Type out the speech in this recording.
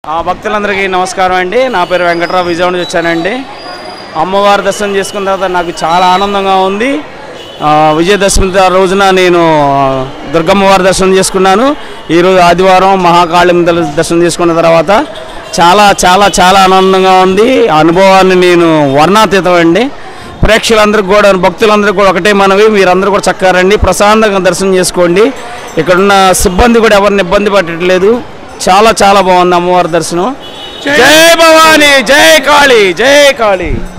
ఆ భక్తులందరికీ నమస్కారం అండి నా పేరు వెంకట్రావు విజయవాడ నుంచి వచ్చానండి అమ్మవారి దర్శనం చేసుకున్న తర్వాత నాకు చాలా ఆనందంగా ఉంది ఆ, విజయదశమి ద- రోజున నేను ఆ, దుర్గమ్మవారి దర్శనం చేసుకున్నాను ఈరోజు ఆదివారం మహాకాళి దర్- దర్శనం చేసుకున్న తర్వాత చాలా చాలా చాలా ఆనందంగా ఉంది ఆ అనుభవాన్ని నేను వర్ణాతీతం అండి ప్రేక్షకులందరికీ కూడా భక్తులందరికీ కూడా ఒకటే మనవి మీరందరూ కూడా చక్కగా రండి ప్రశాంతంగా దర్శనం చేసుకోండి ఇక్కడున్న సిబ్బంది కూడా ఎవరిని ఇబ్బంది పెట్టట్లేదు చాలా చాలా బాగుంది అమ్మవారి దర్శనం జై భవానీ జై కాళీ జై కాళీ